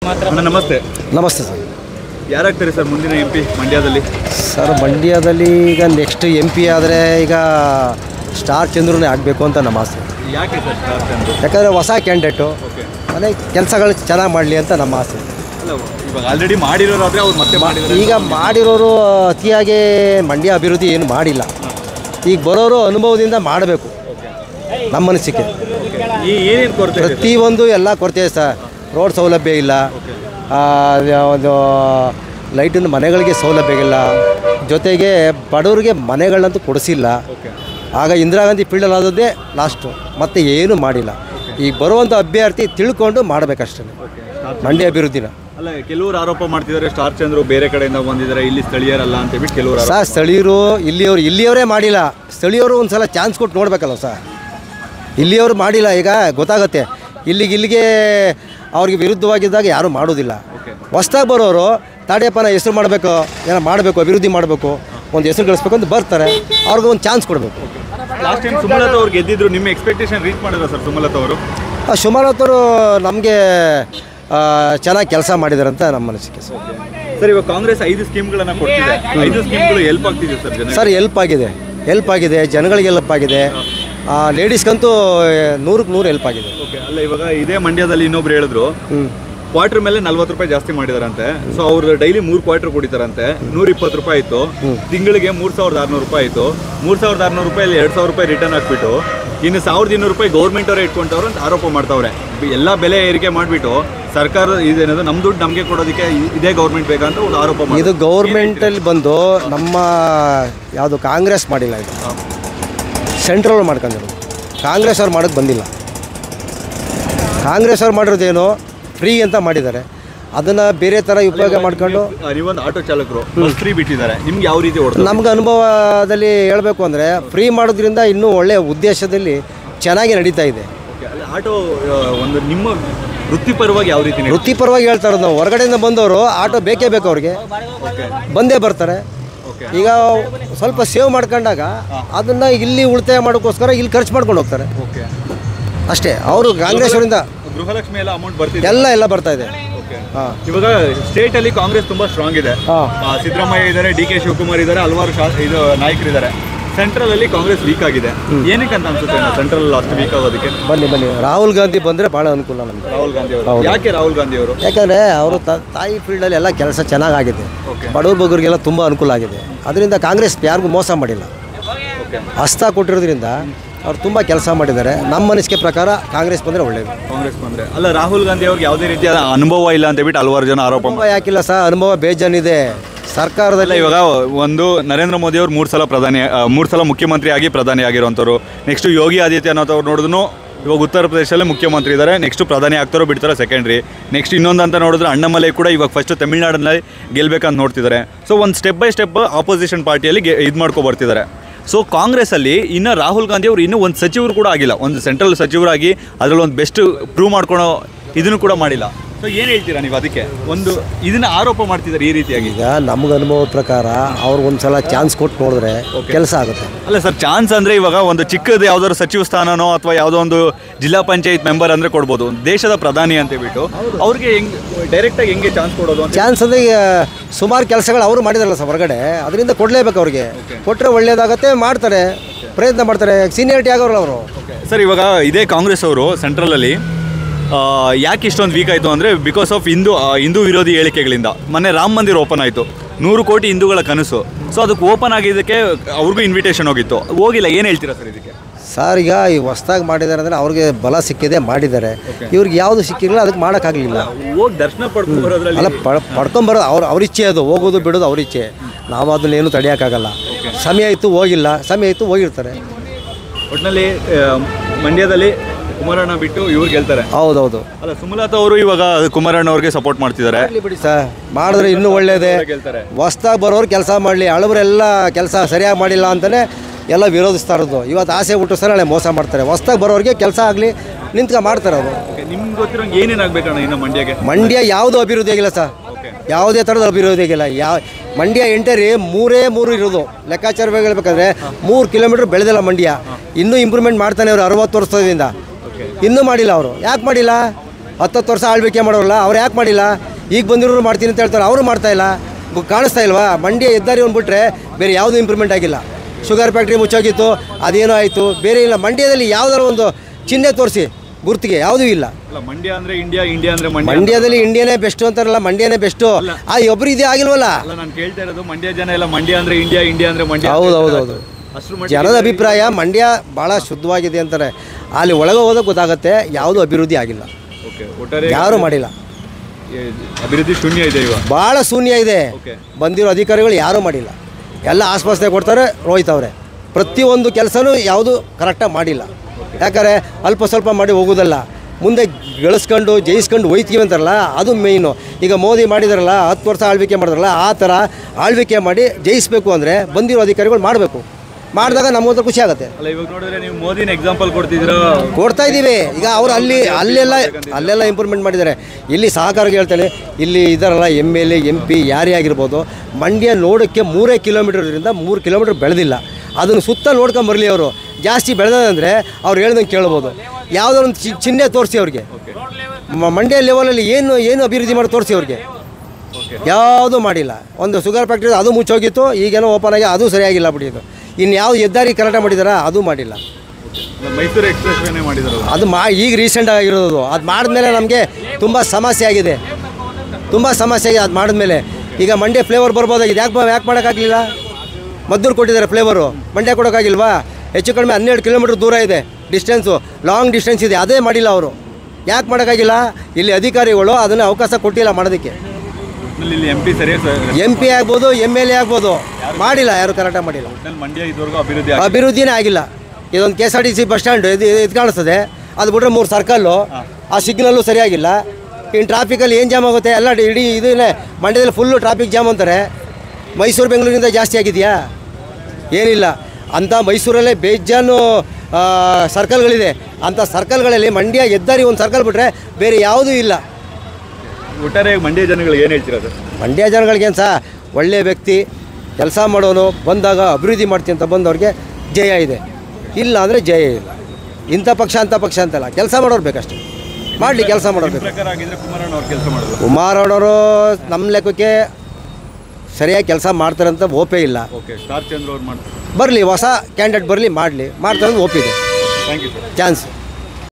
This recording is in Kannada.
ಅಣ್ಣ ನಮಸ್ತೆ ನಮಸ್ತೆ ಸರ್ ಯಾರಾಗ್ತಾರೆ ಸರ್ ಮುಂದಿನ ಎಂ ಪಿ ಮಂಡ್ಯದಲ್ಲಿ ಸರ್ ಮಂಡ್ಯದಲ್ಲಿ ಈಗ ನೆಕ್ಸ್ಟ್ ಎಂ ಪಿ ಆದರೆ ಈಗ ಸ್ಟಾರ್ ಚಂದ್ರನೇ ಆಗಬೇಕು ಅಂತ ನಮ್ಮ ಆಸೆ ಯಾಕೆ ಸರ್ ಸ್ಟಾರ್ ಚಂದ್ರು ಯಾಕಂದರೆ ಹೊಸ ಕ್ಯಾಂಡಿಡೇಟು ಓಕೆ ಮನೆ ಕೆಲಸಗಳು ಚೆನ್ನಾಗಿ ಮಾಡಲಿ ಅಂತ ನಮ್ಮ ಆಸೆ ಅಲ್ಲ ಇವಾಗ ಆಲ್ರೆಡಿ ಮಾಡಿರೋರಾದ್ರೆ ಅವ್ರು ಮತ್ತೆ ಮಾಡಿದ್ದಾರೆ ಈಗ ಮಾಡಿರೋರು ಅತಿಯಾಗಿ ಮಂಡ್ಯ ಅಭಿವೃದ್ಧಿ ಏನು ಮಾಡಿಲ್ಲ ಈಗ ಬರೋರು ಅನುಭವದಿಂದ ಮಾಡಬೇಕು ನಮ್ಮ ಅನಿಸಿಕೆ ಈ ಏನೇನು ಕೊರತೆ ಇದೆ ಪ್ರತಿಯೊಂದು ಎಲ್ಲ ಕೊರತೆ ಇದೆ ಸರ್ ರೋಡ್ ಸೌಲಭ್ಯ ಇಲ್ಲ ಆ, ಒಂದು ಲೈಟಿನ ಮನೆಗಳಿಗೆ ಸೌಲಭ್ಯ ಇಲ್ಲ ಜೊತೆಗೆ ಬಡವರಿಗೆ ಮನೆಗಳನ್ನಂತೂ ಕೊಡಿಸಿಲ್ಲ ಓಕೆ ಆಗ ಇಂದಿರಾ ಗಾಂಧಿ ಫೀಲ್ಡಲ್ಲಿ ಆದದ್ದೇ ಲಾಸ್ಟು ಮತ್ತೆ ಏನು ಮಾಡಿಲ್ಲ ಈಗ ಬರುವಂಥ ಅಭ್ಯರ್ಥಿ ತಿಳ್ಕೊಂಡು ಮಾಡಬೇಕಷ್ಟೇ ಮಂಡ್ಯ ಅಭಿವೃದ್ಧಿನ ಅಲ್ಲ ಕೆಲವರು ಆರೋಪ ಮಾಡ್ತಿದ್ದಾರೆ ಸ್ಟಾರ್ ಚಂದ್ರು ಬೇರೆ ಕಡೆಯಿಂದ ಬಂದಿದ್ದಾರೆ ಇಲ್ಲಿ ಸ್ಥಳೀಯರಲ್ಲ ಅಂತ ಹೇಳ್ಬಿಟ್ಟು ಕೆಲವರು ಆರೋಪ- ಸರ್ ಸ್ಥಳೀಯರು ಇಲ್ಲಿಯವರು ಇಲ್ಲಿಯವರೇ ಮಾಡಿಲ್ಲ ಸ್ಥಳೀಯರು ಒಂದು ಸಲ ಚಾನ್ಸ್ ಕೊಟ್ಟು ನೋಡ್ಬೇಕಲ್ಲ ಸರ್ ಇಲ್ಲಿಯವರು ಮಾಡಿಲ್ಲ ಈಗ ಗೊತ್ತಾಗುತ್ತೆ ಇಲ್ಲಿಗೆ ಇಲ್ಲಿಗೆ ಅವ್ರಿಗೆ ವಿರುದ್ಧವಾಗಿದ್ದಾಗ ಯಾರೂ ಮಾಡೋದಿಲ್ಲ ಓಕೆ ಹೊಸ್ದಾಗಿ ಬರೋರು ತಾಡಿಯಪ್ಪ ನಾ ಹೆಸರು ಮಾಡಬೇಕು ಏನೋ ಮಾಡಬೇಕು ಅಭಿವೃದ್ಧಿ ಮಾಡಬೇಕು ಒಂದು ಹೆಸರು ಗಳಿಸ್ಬೇಕು ಅಂತ ಬರ್ತಾರೆ ಅವ್ರಿಗೆ ಒಂದು ಚಾನ್ಸ್ ಕೊಡಬೇಕು ಲಾಸ್ಟ್ ಟೈಮ್ ಸುಮಲತಾ ಅವ್ರು ಗೆದ್ದಿದ್ರು ನಿಮ್ಮ ಎಕ್ಸ್ಪೆಕ್ಟೇಷನ್ ರೀಚ್ ಮಾಡಿದ್ರ ಸರ್ ಸುಮಲತಾ ಅವರು ಸುಮಾರತ್ತವರು ನಮಗೆ ಚೆನ್ನಾಗಿ ಕೆಲಸ ಮಾಡಿದ್ದಾರೆ ಅಂತ ನಮ್ಮ ಅನಿಸಿಕೆ ಸರ್ ಸರ್ ಇವಾಗ ಕಾಂಗ್ರೆಸ್ ಐದು ಸ್ಕೀಮ್ಗಳನ್ನ ಕೊಡ್ತಿದೆ ಐದು ಸ್ಕೀಮ್ಗಳು ಹೆಲ್ಪ್ ಆಗ್ತಿದೆ ಸರ್ ಜನ ಸರ್ ಹೆಲ್ಪ್ ಆಗಿದೆ ಹೆಲ್ಪ್ ಆಗಿದೆ ಜನಗಳಿಗೆ ಹೆಲ್ಪ್ ಆಗಿದೆ ಲೇಡೀಸ್ಗಂತೂ ನೂರಕ್ಕೆ ನೂರು ಹೆಲ್ಪ್ ಆಗಿದೆ ಓಕೆ ಅಲ್ಲ ಇವಾಗ ಇದೇ ಮಂಡ್ಯದಲ್ಲಿ ಇನ್ನೊಬ್ರು ಹೇಳಿದ್ರು ಹ್ಞೂ ಕ್ವಾರ್ಟರ್ ಮೇಲೆ ನಲ್ವತ್ತು ರೂಪಾಯಿ ಜಾಸ್ತಿ ಮಾಡಿದಾರಂತೆ ಸೊ ಅವ್ರು ಡೈಲಿ ಮೂರು ಕ್ವಾರ್ಟರ್ ಕುಡಿತಾರಂತೆ ನೂರ ಇಪ್ಪತ್ತು ರೂಪಾಯಿ ಆಯಿತು ತಿಂಗಳಿಗೆ ಮೂರು ಸಾವಿರದ ಆರುನೂರು ರೂಪಾಯಿ ಆಯಿತು ಮೂರು ಸಾವಿರದ ಆರುನೂರು ರೂಪಾಯಲ್ಲಿ ಎರಡು ಸಾವಿರ ರೂಪಾಯಿ ರಿಟರ್ನ್ ಹಾಕ್ಬಿಟ್ಟು ಇನ್ನು ಸಾವಿರದ ಇನ್ನೂರು ರೂಪಾಯಿ ಗೌರ್ಮೆಂಟ್ ಅವರೇ ಇಟ್ಕೊಂತವ್ರು ಅಂತ ಆರೋಪ ಮಾಡ್ತಾವ್ರೆ ಎಲ್ಲ ಬೆಲೆ ಏರಿಕೆ ಮಾಡಿಬಿಟ್ಟು ಸರ್ಕಾರ ಇದೇನದು ನಮ್ಮ ದುಡ್ಡು ನಮಗೆ ಕೊಡೋದಕ್ಕೆ ಇ- ಇದೇ ಗೌರ್ಮೆಂಟ್ ಬೇಕಂತ ಒಂದು ಆರೋಪ ಮಾಡಿ ಇದು ಗೌರ್ಮೆಂಟಲ್ಲಿ ಬಂದು ನಮ್ಮ ಯಾವುದು ಕಾಂಗ್ರೆಸ್ ಮಾಡಿಲ್ಲ ಇದು ಸೆಂಟ್ರಲ್ ಮಾಡ್ಕೊಂಡಿರೋದು ಕಾಂಗ್ರೆಸ್ ಅವ್ರು ಮಾಡೋಕ್ಕೆ ಬಂದಿಲ್ಲ ಕಾಂಗ್ರೆಸ್ ಅವ್ರು ಮಾಡಿರೋದೇನು ಫ್ರೀ ಅಂತ ಮಾಡಿದ್ದಾರೆ ಅದನ್ನು ಬೇರೆ ಥರ ಉಪಯೋಗ ಮಾಡ್ಕೊಂಡು ನೀವೊಂದು ಆಟೋ ಚಾಲಕರು ಬಸ್ ಫ್ರೀ ಬಿಟ್ಟಿದ್ದಾರೆ ನಿಮ್ಗೆ ಯಾವ ರೀತಿ ಓಡ್ತಾರೆ ನಮ್ಗೆ ಅನುಭವದಲ್ಲಿ ಹೇಳಬೇಕು ಅಂದರೆ ಫ್ರೀ ಮಾಡೋದ್ರಿಂದ ಇನ್ನೂ ಒಳ್ಳೆಯ ಉದ್ದೇಶದಲ್ಲಿ ಚೆನ್ನಾಗಿ ನಡೀತಾ ಇದೆ ಓಕೆ ಅಲ್ಲಿ ಆಟೋ ಆ, ಒಂದು ನಿಮ್ಮ ವೃತ್ತಿಪರವಾಗಿ ಯಾವ ರೀತಿ ನಡೀತಿದೆ? ವೃತ್ತಿಪರವಾಗಿ ಹೇಳ್ತಾ ಇರೋದು ನಾವು ಹೊರಗಡೆಯಿಂದ ಬಂದವರು ಆಟೋ ಬೇಕೇ ಬೇಕು ಅವ್ರಿಗೆ ಬಂದೇ ಬರ್ತಾರೆ ಓಕೆ ಈಗ ಸ್ವಲ್ಪ ಸೇವ್ ಮಾಡ್ಕೊಂಡಾಗ ಅದನ್ನು ಇಲ್ಲಿ ಉಳಿತಾಯ ಮಾಡೋಕ್ಕೋಸ್ಕರ ಇಲ್ಲಿ ಖರ್ಚು ಮಾಡ್ಕೊಂಡು ಹೋಗ್ತಾರೆ ಓಕೆ ಅಷ್ಟೇ ಅವರು ಕಾಂಗ್ರೆಸ್ ಅವರಿಂದ ಗೃಹಲಕ್ಷ್ಮಿ ಎಲ್ಲ ಅಮೌಂಟ್ ಬರ್ತಿದೆ ಎಲ್ಲ ಎಲ್ಲ ಬರ್ತಾ ಇದೆ ಓಕೆ ಹಾಂ ಇವಾಗ ಸ್ಟೇಟ್ ಅಲ್ಲಿ ಕಾಂಗ್ರೆಸ್ ತುಂಬಾ ಸ್ಟ್ರಾಂಗ್ ಇದೆ ಹಾಂ ಆ, ಸಿದ್ದರಾಮಯ್ಯ ಇದ್ದಾರೆ ಡಿ ಕೆ ಶಿವಕುಮಾರ್ ಇದ್ದಾರೆ ಹಲವಾರು ಶಾ ಇದು ನಾಯಕರಿದ್ದಾರೆ ಸೆಂಟ್ರಲ್ ಅಲ್ಲಿ ಕಾಂಗ್ರೆಸ್ ವೀಕ್ ಆಗಿದೆ ಏನಕ್ಕೆ ಅಂತ ಅನ್ಸುತ್ತೆ ಸೆಂಟ್ರಲ್ ಅಷ್ಟು ವೀಕ್ ಆಗೋದಕ್ಕೆ ಬನ್ನಿ ಬನ್ನಿ ರಾಹುಲ್ ಗಾಂಧಿ ಬಂದರೆ ಭಾಳ ಅನುಕೂಲ ನಮಗೆ ರಾಹುಲ್ ಗಾಂಧಿ ಅವರು ಹೌದು. ಯಾಕೆ ರಾಹುಲ್ ಗಾಂಧಿ ಅವರು ಯಾಕಂದರೆ ಅವರು ತಾಯಿ ಫೀಲ್ಡಲ್ಲಿ ಎಲ್ಲ ಕೆಲಸ ಚೆನ್ನಾಗಾಗಿದೆ ಓಕೆ ಬಡವ್ರ ಬಗ್ಗರಿಗೆಲ್ಲ ತುಂಬ ಅನುಕೂಲ ಆಗಿದೆ ಅದರಿಂದ ಕಾಂಗ್ರೆಸ್ ಯಾರಿಗೂ ಮೋಸ ಮಾಡಿಲ್ಲ ಓಕೆ ಹಸ್ತ ಕೊಟ್ಟಿರೋದ್ರಿಂದ ಅವ್ರು ತುಂಬ ಕೆಲಸ ಮಾಡಿದ್ದಾರೆ ನಮ್ಮ ಅನಿಸಿಕೆ ಪ್ರಕಾರ ಕಾಂಗ್ರೆಸ್ ಬಂದರೆ ಒಳ್ಳೆಯದು ಕಾಂಗ್ರೆಸ್ ಬಂದ್ರೆ ಅಲ್ಲ ರಾಹುಲ್ ಗಾಂಧಿ ಅವ್ರಿಗೆ ಯಾವುದೇ ರೀತಿಯಾದ ಅನುಭವ ಇಲ್ಲ ಅಂತ ಹೇಳ್ಬಿಟ್ಟು ಹಲವಾರು ಜನ ಆರೋಪ ಅನುಭವ ಯಾಕಿಲ್ಲ ಸರ್ ಅನುಭವ ಬೇಜಾನಿದೆ ಅಲ್ಲ ಸರ್ಕಾರದಲ್ಲಿ ಇವಾಗ ಒಂದು ನರೇಂದ್ರ ಮೋದಿ ಅವರು ಮೂರು ಸಲ ಪ್ರಧಾನಿ ಆ, ಮೂರು ಸಲ ಮುಖ್ಯಮಂತ್ರಿ ಆಗಿ ಪ್ರಧಾನಿ ಆಗಿರುವಂಥವ್ರು ನೆಕ್ಸ್ಟ್ ಯೋಗಿ ಆದಿತ್ಯನಾಥ್ ಅವ್ರು ನೋಡಿದ್ರು ಇವಾಗ ಉತ್ತರ ಪ್ರದೇಶದಲ್ಲೇ ಮುಖ್ಯಮಂತ್ರಿ ಇದ್ದಾರೆ ನೆಕ್ಸ್ಟ್ ಪ್ರಧಾನಿ ಆಗ್ತಾರೋ ಬಿಡ್ತಾರೋ ಸೆಕೆಂಡ್ರಿ ನೆಕ್ಸ್ಟ್ ಇನ್ನೊಂದು ಅಂತ ನೋಡಿದ್ರೆ ಅಣ್ಣಾಮಲೈ ಕೂಡ ಇವಾಗ ಫಸ್ಟ್ ತಮಿಳ್ನಾಡಿನಲ್ಲಿ ಗೆಲ್ಬೇಕಂತ ನೋಡ್ತಿದ್ದಾರೆ ಸೊ ಒಂದು ಸ್ಟೆಪ್ ಬೈ ಸ್ಟೆಪ್ ಆಪೋಸಿಷನ್ ಪಾರ್ಟಿಯಲ್ಲಿ ಗೆ ಇದು ಮಾಡ್ಕೊ ಬರ್ತಿದ್ದಾರೆ ಸೊ ಕಾಂಗ್ರೆಸ್ಸಲ್ಲಿ ಇನ್ನು ರಾಹುಲ್ ಗಾಂಧಿ ಅವರು ಇನ್ನೂ ಒಂದು ಸಚಿವರು ಕೂಡ ಆಗಿಲ್ಲ ಒಂದು ಸೆಂಟ್ರಲ್ ಸಚಿವರಾಗಿ ಅದರಲ್ಲಿ ಒಂದು ಬೆಸ್ಟ್ ಪ್ರೂವ್ ಮಾಡ್ಕೊಳೋ ಇದನ್ನು ಕೂಡ ಮಾಡಿಲ್ಲ ಸೊ ಏನು ಹೇಳ್ತೀರಾ ನೀವು ಅದಕ್ಕೆ ಒಂದು ಇದನ್ನ ಆರೋಪ ಮಾಡ್ತಿದ್ದಾರೆ ಈ ರೀತಿಯಾಗಿ ಈಗ ನಮ್ಗೆ ಅನುಭವದ ಪ್ರಕಾರ ಅವ್ರು ಒಂದು ಸಲ ಚಾನ್ಸ್ ಕೊಟ್ಟು ನೋಡಿದ್ರೆ ಕೆಲಸ ಆಗುತ್ತೆ ಅಲ್ಲ ಸರ್ ಚಾನ್ಸ್ ಅಂದ್ರೆ ಇವಾಗ ಒಂದು ಚಿಕ್ಕದು ಯಾವ್ದಾದ್ರು ಸಚಿವ ಸ್ಥಾನನೋ ಅಥವಾ ಯಾವುದೋ ಒಂದು ಜಿಲ್ಲಾ ಪಂಚಾಯತ್ ಮೆಂಬರ್ ಅಂದ್ರೆ ಕೊಡ್ಬೋದು ದೇಶದ ಪ್ರಧಾನಿ ಅಂತ ಹೇಳ್ಬಿಟ್ಟು ಅವ್ರಿಗೆ ಹೆಂಗ್ ಡೈರೆಕ್ಟ್ ಆಗಿ ಹೆಂಗೆ ಚಾನ್ಸ್ ಕೊಡೋದು ಅಂತ ಚಾನ್ಸ್ ಅಂದರೆ ಈಗ ಸುಮಾರು ಕೆಲಸಗಳು ಅವರು ಮಾಡಿದಾರಲ್ಲ ಸರ್ ಹೊರಗಡೆ ಅದರಿಂದ ಕೊಡಲೇಬೇಕು ಅವ್ರಿಗೆ ಕೊಟ್ಟರೆ ಒಳ್ಳೇದಾಗತ್ತೆ ಮಾಡ್ತಾರೆ ಪ್ರಯತ್ನ ಮಾಡ್ತಾರೆ ಸೀನಿಯರಿಟಿ ಆಗೋರಲ್ಲ ಅವರು ಸರ್ ಇವಾಗ ಇದೇ ಕಾಂಗ್ರೆಸ್ ಅವರು ಸೆಂಟ್ರಲಲ್ಲಿ ಯಾಕೆ ಇಷ್ಟೊಂದು ವೀಕ್ ಆಯಿತು ಅಂದರೆ ಬಿಕಾಸ್ ಆಫ್ ಹಿಂದೂ ಆ, ಹಿಂದೂ ವಿರೋಧಿ ಹೇಳಿಕೆಗಳಿಂದ ಮೊನ್ನೆ ರಾಮ ಮಂದಿರ ಓಪನ್ ಆಯಿತು ನೂರು ಕೋಟಿ ಹಿಂದೂಗಳ ಕನಸು ಸೊ ಅದಕ್ಕೆ ಓಪನ್ ಆಗಿದ್ದಕ್ಕೆ ಅವ್ರಿಗೂ ಇನ್ವಿಟೇಷನ್ ಹೋಗಿತ್ತು ಹೋಗಿಲ್ಲ ಏನು ಹೇಳ್ತೀರಾ ಸರ್ ಇದಕ್ಕೆ ಸರ್ ಈಗ ಈ ಹೊಸ್ದಾಗಿ ಮಾಡಿದ್ದಾರೆ ಅಂದರೆ ಅವ್ರಿಗೆ ಬಲ ಸಿಕ್ಕಿದೆ ಮಾಡಿದ್ದಾರೆ ಇವ್ರಿಗೆ ಯಾವುದು ಸಿಕ್ಕಿರಲಿಲ್ಲ ಅದಕ್ಕೆ ಮಾಡೋಕ್ಕಾಗಲಿಲ್ಲ ಹೋಗಿ ದರ್ಶನ ಪಡ್ಕೊಂಡು ಬರೋದ್ರಲ್ಲಿ ಅಲ್ಲ ಪಡ್ ಪಡ್ಕೊಂಬರೋದು ಅವ್ರ ಅವ್ರ ಇಚ್ಛೆ ಅದು ಹೋಗೋದು ಬಿಡೋದು ಅವ್ರ ಇಚ್ಛೆ ನಾವು ಅದನ್ನ ಏನು ತಡೆಯೋಕ್ಕಾಗಲ್ಲ ಸಮಯ ಇತ್ತು ಹೋಗಿಲ್ಲ ಸಮಯ ಇತ್ತು ಹೋಗಿರ್ತಾರೆ ಒಟ್ಟಿನಲ್ಲಿ ಮಂಡ್ಯದಲ್ಲಿ ಕುಮಾರಣ್ಣ ಬಿಟ್ಟು ಇವ್ರು ಗೆಲ್ತಾರೆ ಹೌದೌದು ಅಲ್ಲ ಸುಮಲತಾ ಅವರು ಇವಾಗ ಕುಮಾರಣ್ಣ ಅವ್ರಿಗೆ ಸಪೋರ್ಟ್ ಮಾಡ್ತಿದ್ದಾರೆ ಇರ್ಲಿ ಬಿಡಿ ಸರ್ ಮಾಡಿದ್ರೆ ಇನ್ನೂ ಒಳ್ಳೇದೇ ಗೆಲ್ತಾರೆ ಹೊಸ್ದಾಗಿ ಬರೋರು ಕೆಲಸ ಮಾಡಲಿ ಹಳಬರೆಲ್ಲ ಕೆಲಸ ಸರಿಯಾಗಿ ಮಾಡಿಲ್ಲ ಅಂತಲೇ ಎಲ್ಲ ವಿರೋಧಿಸ್ತಾ ಇರೋದು ಇವತ್ತು ಆಸೆ ಹುಟ್ಟು ಸರ್ ನಾಳೆ ಮೋಸ ಮಾಡ್ತಾರೆ ಹೊಸ್ದಾಗಿ ಬರೋರಿಗೆ ಕೆಲಸ ಆಗಲಿ ನಿಂತ್ಕ ಮಾಡ್ತಾರೆ ಅವರು ನಿಮ್ಗೆ ಗೊತ್ತಿರೋಂಗೆ ಏನೇನಾಗಬೇಕಣ್ಣ ಇನ್ನು ಮಂಡ್ಯಗೆ ಮಂಡ್ಯ ಯಾವುದೂ ಅಭಿವೃದ್ಧಿ ಆಗಿಲ್ಲ ಸರ್ ಓಕೆ ಯಾವುದೇ ಥರದ ಅಭಿವೃದ್ಧಿ ಆಗಿಲ್ಲ ಯಾವ ಮಂಡ್ಯ ಎಂಟರಿ ಮೂರೇ ಮೂರು ಇರೋದು ಲೆಕ್ಕಾಚಾರ ಹೇಳ್ಬೇಕಾದ್ರೆ ಮೂರು ಕಿಲೋಮೀಟ್ರ್ ಬೆಳೆದಿಲ್ಲ ಮಂಡ್ಯ ಇನ್ನೂ ಇಂಪ್ರೂವ್ಮೆಂಟ್ ಮಾಡ್ತಾನೆ ಅವರು ಅರವತ್ತು ವರ್ಷದಿಂದ ಇನ್ನೂ ಮಾಡಿಲ್ಲ ಅವರು ಯಾಕೆ ಮಾಡಿಲ್ಲ ಹತ್ತತ್ತು ವರ್ಷ ಆಳ್ವಿಕೆ ಮಾಡೋರಲ್ಲ ಅವ್ರು ಯಾಕೆ ಮಾಡಿಲ್ಲ ಈಗ ಬಂದಿರೋರು ಮಾಡ್ತೀನಿ ಅಂತ ಹೇಳ್ತಾರೆ ಅವರು ಮಾಡ್ತಾ ಇಲ್ಲ ಗು- ಕಾಣಿಸ್ತಾ ಇಲ್ವಾ ಮಂಡ್ಯ ಹೆದ್ದಾರಿ ಒಂದು ಬಿಟ್ಟರೆ ಬೇರೆ ಯಾವುದೂ ಇಂಪ್ರೂವ್ಮೆಂಟ್ ಆಗಿಲ್ಲ ಶುಗರ್ ಫ್ಯಾಕ್ಟ್ರಿ ಮುಚ್ಚೋಗಿತ್ತು ಅದೇನೋ ಆಯಿತು ಬೇರೆ ಇಲ್ಲ ಮಂಡ್ಯದಲ್ಲಿ ಯಾವುದಾದ್ರು ಒಂದು ಚಿಹ್ನೆ ತೋರಿಸಿ ಗುರ್ತಿಗೆ ಯಾವುದೂ ಇಲ್ಲ ಅಲ್ಲ ಮಂಡ್ಯ ಅಂದ್ರೆ ಇಂಡಿಯಾ ಇಂಡಿಯಾ ಅಂದ್ರೆ ಮಂಡ್ಯ ಮಂಡ್ಯದಲ್ಲಿ ಇಂಡಿಯಾನೇ ಬೆಸ್ಟು ಅಂತಾರಲ್ಲ ಮಂಡ್ಯನೇ ಬೆಸ್ಟು ಆ ಒಬ್ರು ಇದೇ ಆಗಿಲ್ವಲ್ಲ ಅಲ್ಲ ನಾನು ಕೇಳ್ತಾ ಇರೋದು ಮಂಡ್ಯ ಜನ ಎಲ್ಲ ಮಂಡ್ಯ ಅಂದ್ರೆ ಇಂಡಿಯಾ ಇಂಡಿಯಾ ಅಂದ್ರೆ ಮಂಡ್ಯ ಅಂತ ಹೌದು, ಹೌದು, ಹೇಳ್ತಾರೆ. ಹೌದು. ಅಷ್ಟ್ರ ಮಟ್ಟಿಗೆ ಜನದ ಅಭಿಪ್ರಾಯ ಮಂಡ್ಯ ಭಾಳ ಶುದ್ಧವಾಗಿದೆ ಅಂತಾರೆ ಅಲ್ಲಿ ಒಳಗೆ ಹೋದಾಗ ಗೊತ್ತಾಗುತ್ತೆ ಯಾವುದೂ ಅಭಿವೃದ್ಧಿ ಆಗಿಲ್ಲ ಓಕೆ ಒಟ್ಟಾರೆ ಏ, ಯಾರೂ ಮಾಡಿಲ್ಲ ಅಭಿವೃದ್ಧಿ ಶೂನ್ಯ ಇದೆ ಇವಾಗ ಭಾಳ ಶೂನ್ಯ ಇದೆ ಓಕೆ ಬಂದಿರೋ ಅಧಿಕಾರಿಗಳು ಯಾರೂ ಮಾಡಿಲ್ಲ ಎಲ್ಲ ಆಸ್ಪಾಸ್ತೆ ಕೊಡ್ತಾರೆ ರೋಯ್ತವ್ರೆ ಪ್ರತಿಯೊಂದು ಕೆಲಸನೂ ಯಾವುದು ಕರೆಕ್ಟಾಗಿ ಮಾಡಿಲ್ಲ ಯಾಕಂದರೆ ಅಲ್ಪ ಸ್ವಲ್ಪ ಮಾಡಿ ಹೋಗೋದಲ್ಲ ಮುಂದೆ ಗಳಿಸ್ಕೊಂಡು ಜಯಿಸ್ಕೊಂಡು ಹೋಯ್ತೀವಿ ಅಂತಾರಲ್ಲ ಅದು ಮೇಯ್ನು ಈಗ ಮೋದಿ ಮಾಡಿದಾರಲ್ಲ ಹತ್ತು ವರ್ಷ ಆಳ್ವಿಕೆ ಮಾಡಿದ್ರಲ್ಲ ಆ ಥರ ಆಳ್ವಿಕೆ ಮಾಡಿ ಜಯಿಸಬೇಕು ಅಂದರೆ ಬಂದಿರೋ ಅಧಿಕಾರಿಗಳು ಮಾಡಬೇಕು ಮಾಡಿದಾಗ ನಮಗೊಂದು ಖುಷಿ ಆಗುತ್ತೆ ಅಲ್ಲ ಇವಾಗ ನೋಡಿದ್ರೆ ನೀವು ಮೋದಿನ ಎಕ್ಸಾಂಪಲ್ ಕೊಡ್ತಿದ್ದೀರಾ ಕೊಡ್ತಾ ಇದ್ದೀವಿ ಈಗ ಅವರು ಅಲ್ಲಿ ಅಲ್ಲೆಲ್ಲ ಅಲ್ಲೆಲ್ಲ ಇಂಪ್ರೂವ್ಮೆಂಟ್ ಮಾಡಿದ್ದಾರೆ ಇಲ್ಲಿ ಸಹಕಾರಕ್ಕೆ ಹೇಳ್ತೇನೆ ಇಲ್ಲಿ ಇದಾರಲ್ಲ M L A M P ಯಾರೇ ಆಗಿರ್ಬೋದು ಮಂಡ್ಯ ನೋಡೋಕ್ಕೆ ಮೂರೇ ಕಿಲೋಮೀಟರ್ದಿಂದ ಮೂರು ಕಿಲೋಮೀಟರ್ ಬೆಳೆದಿಲ್ಲ ಅದನ್ನು ಸುತ್ತ ನೋಡ್ಕೊಂಡು ಬರಲಿ ಅವರು ಜಾಸ್ತಿ ಬೆಳೆದಂದರೆ ಅವ್ರು ಹೇಳ್ದಂಗೆ ಕೇಳ್ಬೋದು ಯಾವುದೋ ಒಂದು ಚಿ- ಚಿಹ್ನೆ ತೋರಿಸಿ ಅವ್ರಿಗೆ ಮ- ಮಂಡ್ಯ ಲೆವೆಲಲ್ಲಿ ಏನು ಏನು ಅಭಿವೃದ್ಧಿ ಮಾಡಿ ತೋರಿಸಿ ಅವ್ರಿಗೆ ಯಾವುದೂ ಮಾಡಿಲ್ಲ ಒಂದು ಶುಗರ್ ಫ್ಯಾಕ್ಟ್ರಿ ಅದು ಮುಚ್ಚೋಗಿತ್ತು ಈಗೇನೋ ಓಪನ್ ಆಗಿ ಅದು ಸರಿಯಾಗಿಲ್ಲ ಬಿಟ್ಟಿದ್ದು ಇನ್ನು ಯಾವ್ದು ಹೆದ್ದಾರಿ ಕರೆಕ್ಟಾಗಿ ಮಾಡಿದಾರಾ ಅದು ಮಾಡಿಲ್ಲ ಅಲ್ಲ, ಮೈಸೂರು ಎಕ್ಸ್ಪ್ರೆಸ್ ವೇನೇ ಮಾಡಿದಾರಲ್ಲ ಅದು ಮಾ ಈಗ ರೀಸೆಂಟ್ ಆಗಿರೋದು ಅದು ಮಾಡಿದ್ಮೇಲೆ ನಮಗೆ ತುಂಬ ಸಮಸ್ಯೆ ಆಗಿದೆ ತುಂಬ ಸಮಸ್ಯೆ ಆಗಿದೆ ಅದು ಮಾಡಿದ್ಮೇಲೆ ಈಗ ಮಂಡ್ಯ ಫ್ಲೇವರ್ ಬರ್ಬೋದಾಗಿದೆ ಯಾಕೆ ಯಾಕೆ ಮಾಡೋಕ್ಕಾಗಲಿಲ್ಲ ಮದ್ದೂರು ಕೊಟ್ಟಿದ್ದಾರೆ ಫ್ಲೇವರು ಮಂಡ್ಯ ಕೊಡೋಕ್ಕಾಗಿಲ್ವಾ ಹೆಚ್ಚು ಕಡಿಮೆ ಹನ್ನೆರಡು ಕಿಲೋಮೀಟ್ರ್ ದೂರ ಇದೆ ಡಿಸ್ಟೆನ್ಸು ಲಾಂಗ್ ಡಿಸ್ಟೆನ್ಸ್ ಇದೆ ಅದೇ ಮಾಡಿಲ್ಲ ಅವರು ಯಾಕೆ ಮಾಡೋಕ್ಕಾಗಿಲ್ಲ ಇಲ್ಲಿ ಅಧಿಕಾರಿಗಳು ಅದನ್ನು ಅವಕಾಶ ಕೊಟ್ಟಿಲ್ಲ ಮಾಡೋದಕ್ಕೆ ಒಟ್ನಲ್ಲಿ ಇಲ್ಲಿ ಎಂ ಪಿ ಸರಿಯಾಗಿ ಎಂ ಪಿ ಆಗ್ಬೋದು ಎಮ್ ಎಲ್ ಎ ಆಗ್ಬೋದು ಮಾಡಿಲ್ಲ ಯಾರು ಕರೆಕ್ಟಾಗಿ ಮಾಡಿಲ್ಲ ಒಟ್ನಲ್ಲಿ ಮಂಡ್ಯ ಇದುವರೆಗೂ ಅಭಿವೃದ್ಧಿ ಆಗಿದೆ. ಅಭಿವೃದ್ಧಿನೇ ಆಗಿಲ್ಲ ಇದೊಂದು K S R T C bus stand ಇದು ಇದು ಕಾಣಿಸ್ತದೆ ಅದು ಬಿಟ್ರೆ ಮೂರು ಸರ್ಕಲ್ಲು ಆ ಸಿಗ್ನಲ್ಲು ಸರಿಯಾಗಿಲ್ಲ ಇನ್ನು ಟ್ರಾಫಿಕಲ್ಲಿ ಏನು ಜಾಮ್ ಆಗುತ್ತೆ ಎಲ್ಲ ಡಿ- ಇಡೀ ಇದನ್ನೇ ಮಂಡ್ಯದಲ್ಲಿ ಫುಲ್ಲು ಟ್ರಾಫಿಕ್ ಜಾಮ್ ಅಂತಾರೆ ಮೈಸೂರು ಬೆಂಗಳೂರಿಂದ ಜಾಸ್ತಿ ಆಗಿದೆಯಾ ಏನಿಲ್ಲ ಅಂಥ ಮೈಸೂರಲ್ಲೇ ಬೇಜಾನು ಆ, ಸರ್ಕಲ್ಗಳಿದೆ ಅಂಥ ಸರ್ಕಲ್ಗಳಲ್ಲಿ ಮಂಡ್ಯ ಹೆದ್ದಾರಿ ಒಂದು ಸರ್ಕಲ್ ಬಿಟ್ಟರೆ ಬೇರೆ ಯಾವುದೂ ಇಲ್ಲ ಒಟ್ಟಾರೆ ಮಂಡ್ಯ ಜನಗಳಿಗೆ ಏನು ಹೇಳ್ತೀರಾ ಸರ್ ಮಂಡ್ಯ ಜನಗಳಿಗೇನು ಸಹ ಒಳ್ಳೆಯ ವ್ಯಕ್ತಿ ಕೆಲಸ ಮಾಡೋನು ಬಂದಾಗ ಅಭಿವೃದ್ಧಿ ಮಾಡ್ತೀನಿ ಅಂತ ಬಂದವ್ರಿಗೆ ಜಯ ಇದೆ ಇಲ್ಲ ಅಂದರೆ ಜಯ ಇಲ್ಲ ಇಂಥ ಪಕ್ಷ ಅಂಥ ಪಕ್ಷ ಅಂತಲ್ಲ ಕೆಲಸ ಮಾಡೋರು ಬೇಕಷ್ಟೆ ಮಾಡಲಿ ಕೆಲಸ ಮಾಡೋರು ಬೇಕು ಪ್ರಕಾರ ಆಗಿದ್ರೆ ಕುಮಾರಣ್ಣ ಅವ್ರು ಕೆಲಸ ಮಾಡಿದ್ರು ಕುಮಾರಣ್ಣವರು ನಮ್ಮ ಲೆಕ್ಕಕ್ಕೆ ಸರಿಯಾಗಿ ಕೆಲಸ ಮಾಡ್ತಾರಂತ ಓಪೇ ಇಲ್ಲ ಓಕೆ ಸ್ಟಾರ್ ಚಂದ್ರ ಅವ್ರು ಮಾಡ್ತಾರೆ ಬರಲಿ ಹೊಸ ಕ್ಯಾಂಡಿಡೇಟ್ ಬರಲಿ ಮಾಡಲಿ ಮಾಡ್ತಾರೆ ಅಂತ ಒಪ್ಪಿದೆ ಥ್ಯಾಂಕ್ ಯು ಸರ್ ಚಾನ್ಸ್